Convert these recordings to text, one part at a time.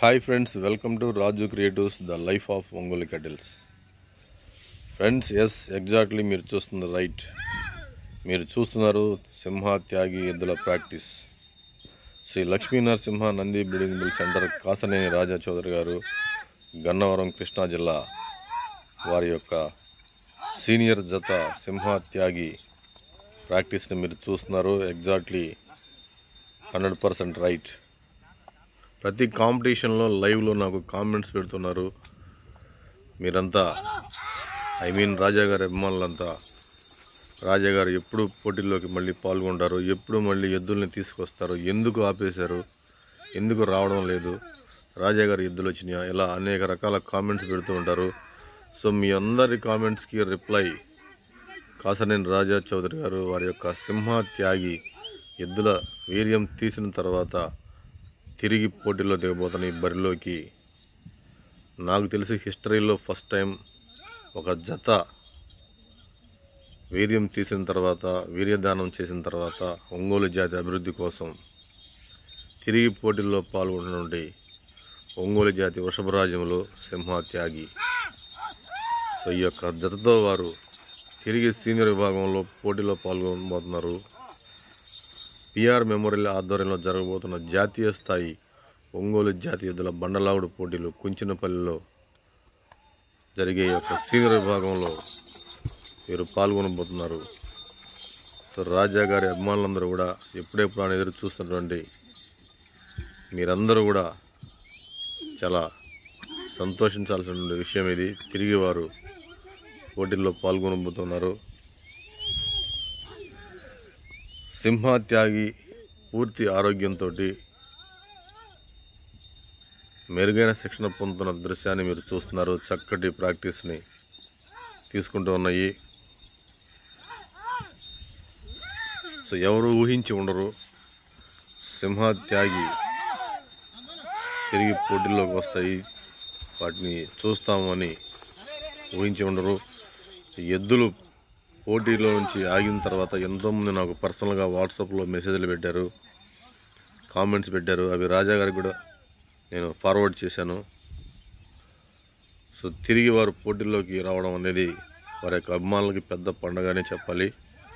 Hi friends welcome to Raju creatives the life of Ongole cattles friends yes exactly మీరు చూస్తున్న right మీరు చూస్తున్నారు సింహ త్యాగి ఎద్దుల ప్రాక్టీస్ శ్రీ లక్ష్మీ నరసింహ నంది బ్రీడింగ్ మిల్ సెంటర్ కాసనేని రాజా చౌదరి గారు గన్నవరం కృష్ణా జిల్లా వారి యొక్క సీనియర్ జత సింహ త్యాగి ప్రాక్టీస్ని మీరు చూస్తున్నారు ఎగ్జాక్ట్లీ హండ్రెడ్ పర్సెంట్ రైట్ ప్రతి కాంపిటీషన్లో లైవ్లో నాకు కామెంట్స్ పెడుతున్నారు మీరంతా ఐ మీన్ రాజా గారి అభిమానులంతా రాజా గారు ఎప్పుడు పోటీల్లోకి మళ్ళీ పాల్గొంటారు ఎప్పుడు మళ్ళీ ఎద్దుల్ని తీసుకొస్తారు ఎందుకు ఆపేశారు ఎందుకు రావడం లేదు రాజా గారి ఎద్దులు వచ్చినాయా ఇలా అనేక రకాల కామెంట్స్ పెడుతూ ఉంటారు సో మీ అందరి కామెంట్స్కి రిప్లై కాసనేని రాజా చౌదరి గారు వారి యొక్క సింహ త్యాగి ఎద్దుల వీర్యం తీసిన తర్వాత తిరిగి పోటీలో దిగబోతున్న ఈ బరిలోకి నాకు తెలిసి హిస్టరీలో ఫస్ట్ టైం ఒక జత వీర్యం తీసిన తర్వాత వీర్యదానం చేసిన తర్వాత ఒంగోలు జాతి అభివృద్ధి కోసం తిరిగి పోటీల్లో పాల్గొన్నటువంటి ఒంగోలు జాతి వృషభరాజ్యంలో సింహ త్యాగి సో ఈ యొక్క జతతో వారు తిరిగి సీనియర్ విభాగంలో పోటీలో పాల్గొనబోతున్నారు పిఆర్ మెమోరియల్ ఆధ్వర్యంలో జరగబోతున్న జాతీయ స్థాయి ఒంగోలు జాతీయ ఎద్దుల బండలాగుడు పోటీలు కుంచినపల్లిలో జరిగే యొక్క సీనియర్ విభాగంలో వీరు పాల్గొనబోతున్నారు సో రాజా గారి అభిమానులందరూ కూడా ఎప్పుడెప్పుడు అని ఎదురు చూస్తున్నటువంటి మీరందరూ కూడా చాలా సంతోషించాల్సిన విషయం ఇది తిరిగి వారు పోటీల్లో పాల్గొనబోతున్నారు సింహత్యాగి పూర్తి ఆరోగ్యంతో మెరుగైన శిక్షణ పొందుతున్న దృశ్యాన్ని మీరు చూస్తున్నారు చక్కటి ప్రాక్టీస్ని తీసుకుంటూ ఉన్నాయి సో ఎవరు ఊహించి ఉండరు సింహత్యాగి తిరిగి పోటీల్లోకి వస్తాయి వాటిని చూస్తామని ఊహించి ఉండరు ఎద్దులు పోటీలో నుంచి ఆగిన తర్వాత ఎంతోమంది నాకు పర్సనల్గా వాట్సాప్లో మెసేజ్లు పెట్టారు కామెంట్స్ పెట్టారు అవి రాజా గారికి కూడా నేను ఫార్వర్డ్ చేశాను సో తిరిగి వారు పోటీల్లోకి రావడం అనేది వారి యొక్క అభిమానులకి పెద్ద పండగనే చెప్పాలి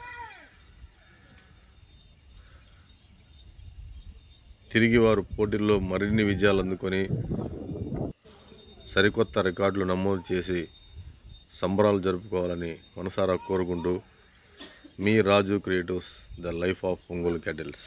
తిరిగి వారు పోటీల్లో మరిన్ని విజయాలు అందుకొని సరికొత్త రికార్డులు నమోదు చేసి సంబరాలు జరుపుకోవాలని మనసారా కోరుకుంటూ మీ Raju creatives the life of Ongole cattles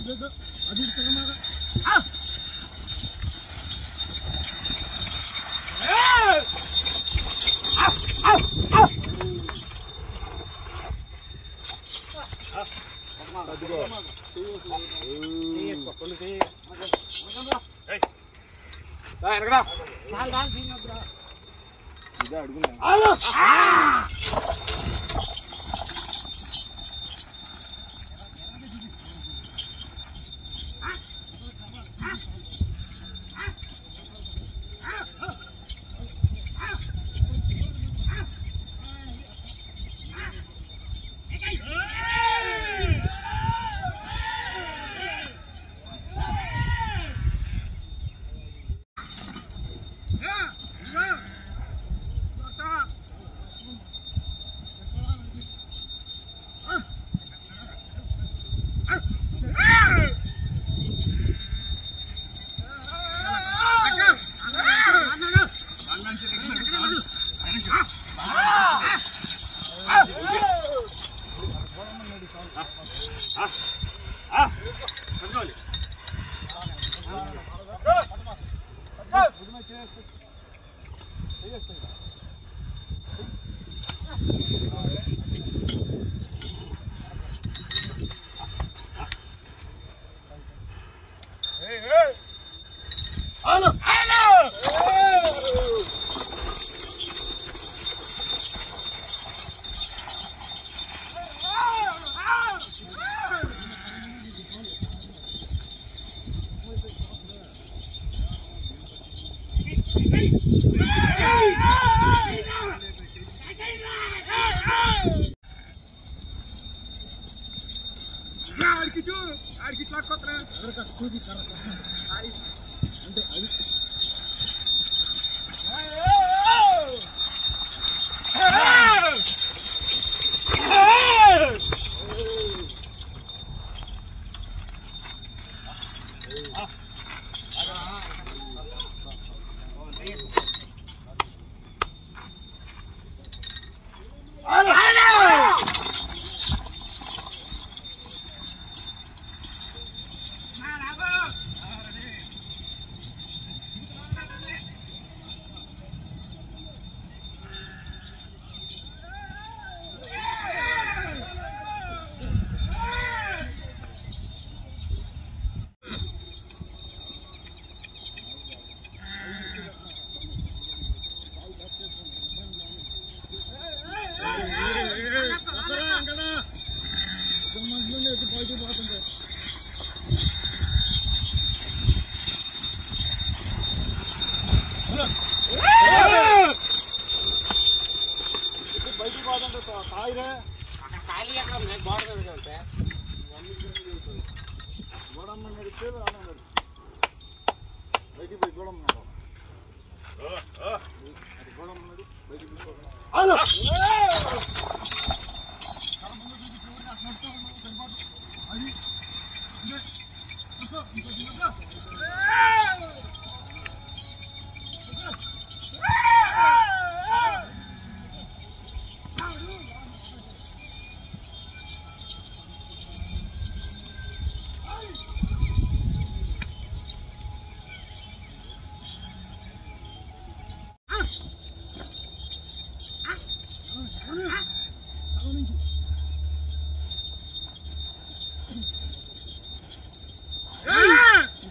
Ah!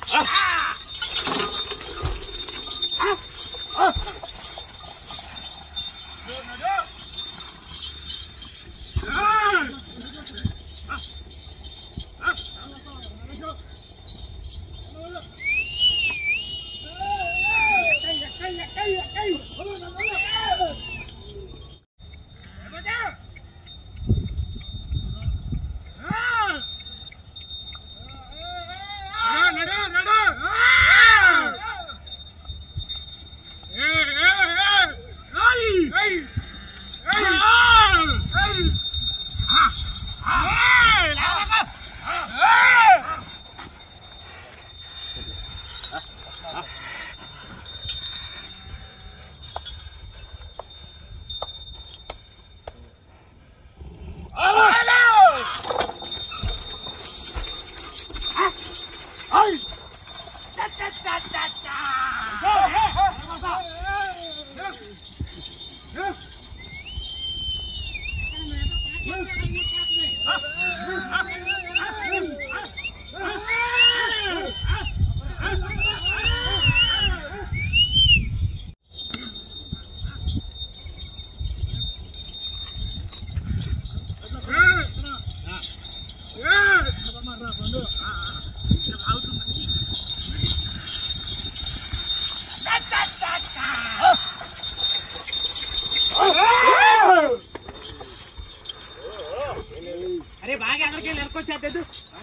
అరే బాగా అందరికీ నెరకొచ్చేద్దు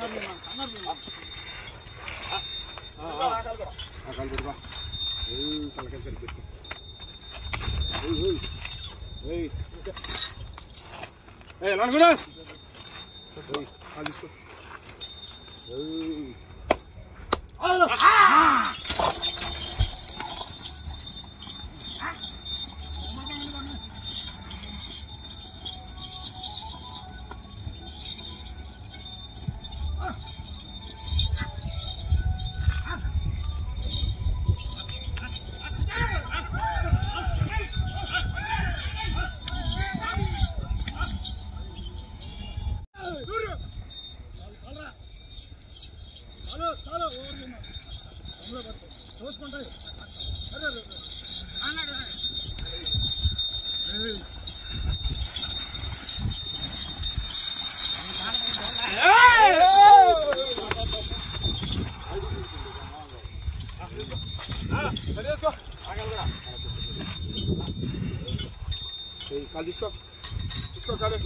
కాలు తీసుకో తీసుకో కాలు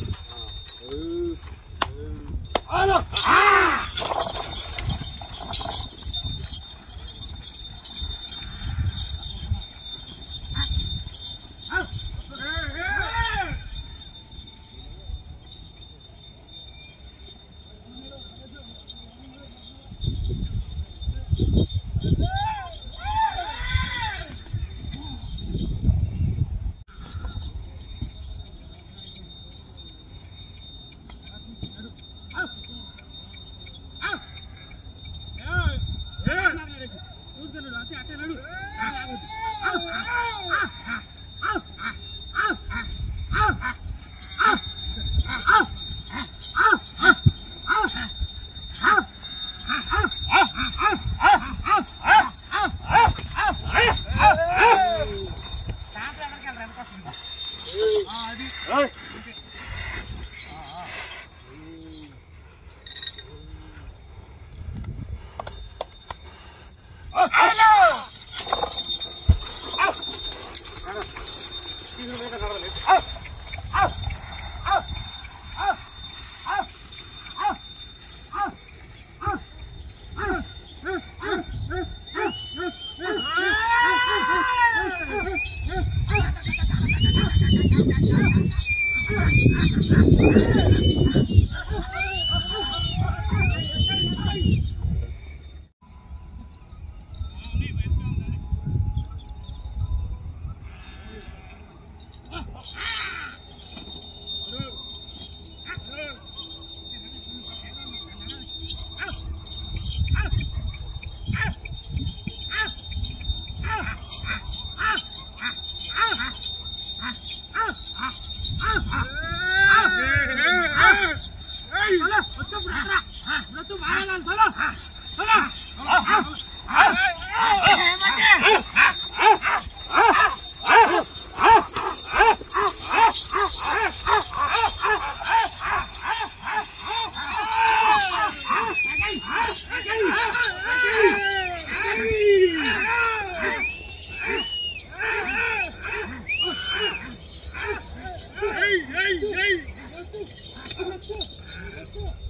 నెక్స్ట్ నెక్స్ట్